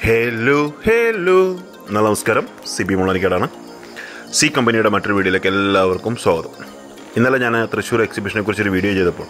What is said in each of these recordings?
hello hello എന്നാൽ നമസ്കാരം C B മുളനിക്കാടാണ് C കമ്പനിയുടെ മറ്റൊരു വീഡിയോയിലേക്ക് എല്ലാവർക്കും സ്വാഗതം ഇന്നലെ ഞാൻ തൃശ്ശൂർ എക്സിബിഷനെ കുറിച്ചൊരു വീഡിയോ ചെയ്തപ്പോൾ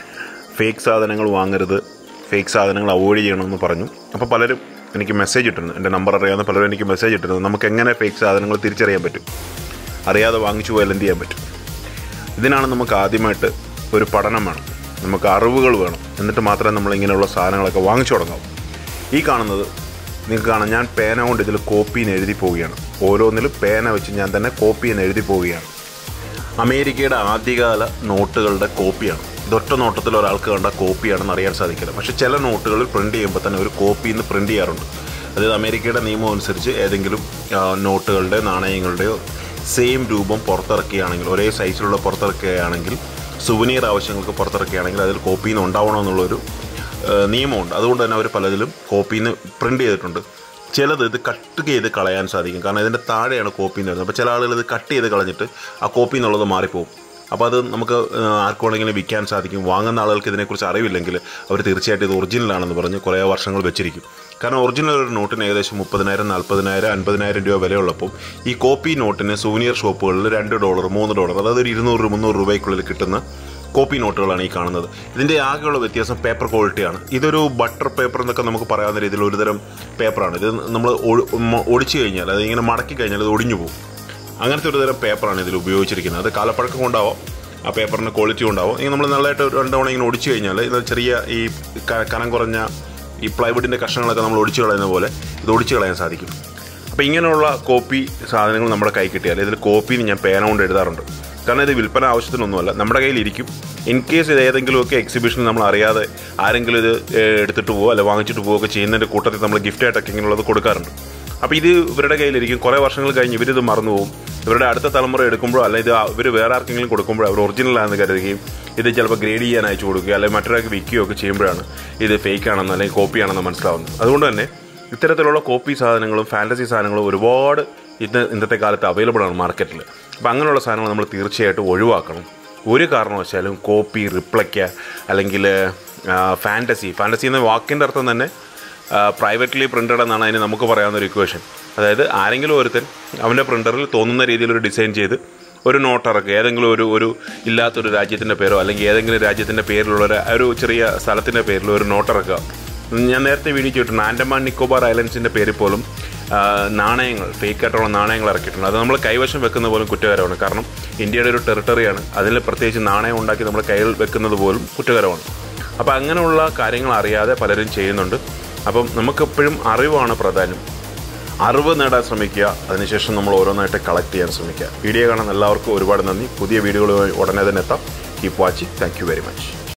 ഫേക്ക് സാധനങ്ങൾ വാങ്ങരുത് ഫേക്ക് സാധനങ്ങൾ അവോയ്ഡ് ചെയ്യണമെന്ന് പറഞ്ഞു അപ്പോൾ പലരും എനിക്ക് മെസ്സേജ് ഇട്ടിരുന്നു എൻ്റെ നമ്പർ അറിയാവുന്ന പലരും എനിക്ക് മെസ്സേജ് ഇട്ടിരുന്നു നമുക്ക് എങ്ങനെ ഫേക്ക് സാധനങ്ങൾ തിരിച്ചറിയാൻ പറ്റും അറിയാതെ വാങ്ങിച്ചു പോയാൽ എന്ത് ചെയ്യാൻ പറ്റും ഇതിനാണ് നമുക്ക് ആദ്യമായിട്ട് ഒരു പഠനം വേണം നമുക്ക് അറിവുകൾ വേണം എന്നിട്ട് മാത്രമേ നമ്മൾ ഇങ്ങനെയുള്ള സാധനങ്ങളൊക്കെ വാങ്ങിച്ചു തുടങ്ങാവൂ ഈ കാണുന്നത് നിങ്ങൾക്ക് കാണാം ഞാൻ പേന കൊണ്ട് ഇതിൽ കോപ്പി എന്ന് എഴുതി പോവുകയാണ് ഓരോന്നിലും പേന വെച്ച് ഞാൻ തന്നെ കോപ്പി എന്ന് എഴുതി പോവുകയാണ് അമേരിക്കയുടെ ആദ്യകാല നോട്ടുകളുടെ കോപ്പിയാണ് ഇതൊറ്റ നോട്ടത്തിൽ ഒരാൾക്ക് കണ്ട കോപ്പിയാണെന്ന് അറിയാൻ സാധിക്കില്ല പക്ഷേ ചില നോട്ടുകളിൽ പ്രിൻ്റ് ചെയ്യുമ്പോൾ തന്നെ ഒരു കോപ്പിയിൽ നിന്ന് പ്രിൻ്റ് ചെയ്യാറുണ്ട് അതായത് അമേരിക്കയുടെ നിയമം അനുസരിച്ച് ഏതെങ്കിലും ആ, നോട്ടുകളുടെ നാണയങ്ങളുടെയോ സെയിം രൂപം പുറത്തിറക്കുകയാണെങ്കിൽ ഒരേ സൈസിലുള്ള പുറത്തിറക്കുകയാണെങ്കിൽ സുവനീർ ആവശ്യങ്ങൾക്ക് പുറത്തിറക്കുകയാണെങ്കിൽ അതിൽ കോപ്പിയിൽ നിന്ന് ഉണ്ടാവണമെന്നുള്ളൊരു ഏഹ് നിയമമുണ്ട് അതുകൊണ്ട് തന്നെ അവർ പലതിലും കോപ്പിയിൽ നിന്ന് പ്രിൻ്റ് ചെയ്തിട്ടുണ്ട് ചിലത് ഇത് കട്ട് ചെയ്ത് കളയാൻ സാധിക്കും കാരണം ഇതിൻ്റെ താഴെയാണ് കോപ്പി എന്ന് വരുന്നത് അപ്പോൾ ചില ആളുകൾ ഇത് കട്ട് ചെയ്ത് കളഞ്ഞിട്ട് ആ കോപ്പി എന്നുള്ളത് മാറിപ്പോകും അപ്പോൾ അത് നമുക്ക് ഏഹ് ആർക്കുവാണെങ്കിലും വിൽക്കാൻ സാധിക്കും വാങ്ങുന്ന ആളുകൾക്ക് ഇതിനെക്കുറിച്ച് അറിവില്ലെങ്കിൽ അവർ തീർച്ചയായിട്ടും ഇത് ഒറിജിനലാണെന്ന് പറഞ്ഞ് കുറേ വർഷങ്ങൾ വെച്ചിരിക്കും കാരണം ഒറിജിനൽ ഒരു നോട്ടിന് ഏകദേശം മുപ്പതിനായിരം നാൽപ്പതിനായിരം അൻപതിനായിരം രൂപ വിലയുള്ളപ്പോൾ ഈ കോപ്പി നോട്ടിന് സൂനിയർ ഷോപ്പുകളിൽ രണ്ട് ഡോളർ മൂന്ന് ഡോളർ അതായത് ഒരു ഇരുന്നൂറ് മുന്നൂറ് രൂപയ്ക്കുള്ളിൽ കിട്ടുന്ന കോപ്പി നോട്ടുകളാണ് ഈ കാണുന്നത് ഇതിൻ്റെ ആകെയുള്ള വ്യത്യാസം പേപ്പർ ക്വാളിറ്റിയാണ് ഇതൊരു ബട്ടർ പേപ്പർ എന്നൊക്കെ നമുക്ക് പറയാവുന്ന രീതിയിൽ ഒരുതരം പേപ്പറാണ് ഇത് നമ്മൾ ഒടിച്ചു കഴിഞ്ഞാൽ അത് ഇങ്ങനെ മടക്കി കഴിഞ്ഞാൽ അത് ഒടിഞ്ഞു പോകും അങ്ങനത്തെ ഒരു തരം പേപ്പറാണ് ഇതിൽ ഉപയോഗിച്ചിരിക്കുന്നത് അത് കാലപ്പഴക്കം കൊണ്ടാവാം ആ പേപ്പറിന് ക്വാളിറ്റി ഉണ്ടാവും ഇങ്ങനെ നമ്മൾ നല്ലതായിട്ട് ഒരു രണ്ട് തവണ ഇങ്ങനെ ഒടിച്ചു കഴിഞ്ഞാൽ ഇത് ചെറിയ ഈ ക- കനം കുറഞ്ഞ ഈ പ്ലൈവുഡിൻ്റെ കഷ്ണങ്ങളൊക്കെ നമ്മൾ ഒടിച്ചു കളയുന്ന പോലെ ഇത് ഒടിച്ചു കളയാൻ സാധിക്കും അപ്പോൾ ഇങ്ങനെയുള്ള കോപ്പി സാധനങ്ങൾ നമ്മുടെ കൈ കിട്ടിയാൽ ഇതിൽ കോപ്പിയിൽ ഞാൻ പേന കൊണ്ട് എഴുതാറുണ്ട് കാരണം ഇത് വിൽപ്പന ആവശ്യത്തിനൊന്നുമല്ല നമ്മുടെ കയ്യിലിരിക്കും ഇൻ കേസ് ഇത് ഏതെങ്കിലുമൊക്കെ എക്സിബിഷനിൽ നമ്മൾ അറിയാതെ ആരെങ്കിലും ഇത് ഏഹ്, എടുത്തിട്ട് പോകുക അല്ലെ വാങ്ങിച്ചിട്ട് പോവുകയൊക്കെ ചെയ്യുന്നതിൻ്റെ കൂട്ടത്തിൽ നമ്മൾ ഗിഫ്റ്റായിട്ടൊക്കെ ഇങ്ങനെയുള്ളത് കൊടുക്കാറുണ്ട് അപ്പോൾ ഇത് ഇവരുടെ കയ്യിലിരിക്കും കുറേ വർഷങ്ങൾ കഴിഞ്ഞ് ഇവരിത് മറന്നു പോകും ഇവരുടെ അടുത്ത തലമുറ എടുക്കുമ്പോഴോ അല്ല ഇത് ഇവർ വേറെ ആർക്കെങ്കിലും കൊടുക്കുമ്പോഴോ അവർ ഒറിജിനലാണെന്ന് കരുതുകയും ഇത് ചിലപ്പോൾ ഗ്രേഡ് ചെയ്യാൻ അയച്ചു കൊടുക്കുകയോ അല്ലെങ്കിൽ മറ്റൊരാൾക്ക് വിൽക്കുകയോ ഒക്കെ ചെയ്യുമ്പോഴാണ് ഇത് ഫേക്ക് ആണെന്ന് അല്ലെങ്കിൽ കോപ്പി ആണെന്ന് മനസ്സിലാവുന്നത് അതുകൊണ്ട് തന്നെ ഇത്തരത്തിലുള്ള കോപ്പി സാധനങ്ങളും ഫാൻറ്റസി സാധനങ്ങളും ഒരുപാട് ഇന്ന് ഇന്നത്തെ കാലത്ത് അവൈലബിൾ ആണ് മാർക്കറ്റിൽ അപ്പോൾ അങ്ങനെയുള്ള സാധനങ്ങൾ നമ്മൾ തീർച്ചയായിട്ടും ഒഴിവാക്കണം ഒരു കാരണവശാലും കോപ്പി റിപ്ലയ്ക്ക അല്ലെങ്കിൽ ഫാൻറ്റസി ഫാൻറ്റസി എന്ന വാക്കിൻ്റെ അർത്ഥം തന്നെ പ്രൈവറ്റ്ലി പ്രിൻറ്റഡ് എന്നാണ് അതിന് നമുക്ക് പറയാവുന്ന ഒരു ഇക്വേഷൻ അതായത് ആരെങ്കിലും ഒരുത്തൻ അവൻ്റെ പ്രിൻ്ററിൽ തോന്നുന്ന രീതിയിൽ ഒരു ഡിസൈൻ ചെയ്ത് ഒരു നോട്ട് ഇറക്കുക ഏതെങ്കിലും ഒരു ഒരു ഇല്ലാത്തൊരു രാജ്യത്തിൻ്റെ പേരോ അല്ലെങ്കിൽ ഏതെങ്കിലും രാജ്യത്തിൻ്റെ പേരിലുള്ള ഒരു ഒരു ചെറിയ സ്ഥലത്തിൻ്റെ പേരിൽ ഒരു നോട്ട് ഇറക്കുക ഞാൻ നേരത്തെ വീഡിയോ ചെയ്തിട്ടുണ്ട് ആൻഡമാൻ നിക്കോബാർ ഐലൻഡ്സിൻ്റെ പേരിൽ പോലും ആ, നാണയങ്ങൾ ഫേക്ക് ആയിട്ടുള്ള നാണയങ്ങൾ ഇറക്കിയിട്ടുണ്ട് അത് നമ്മൾ കൈവശം വെക്കുന്ന പോലും കുറ്റകരമാണ് കാരണം ഇന്ത്യയുടെ ഒരു ടെറിട്ടറിയാണ് അതിൽ പ്രത്യേകിച്ച് നാണയം ഉണ്ടാക്കി നമ്മൾ കയ്യിൽ വെക്കുന്നത് പോലും കുറ്റകരമാണ് അപ്പോൾ അങ്ങനെയുള്ള കാര്യങ്ങൾ അറിയാതെ പലരും ചെയ്യുന്നുണ്ട് അപ്പം നമുക്കെപ്പോഴും അറിവാണ് പ്രധാനം അറിവ് നേടാൻ ശ്രമിക്കുക അതിനുശേഷം നമ്മൾ ഓരോന്നായിട്ട് കളക്ട് ചെയ്യാൻ ശ്രമിക്കുക വീഡിയോ കാണാൻ എല്ലാവർക്കും ഒരുപാട് നന്ദി പുതിയ വീഡിയോകളുമായി ഉടനെ തന്നെ എത്താം keep watching thank you very much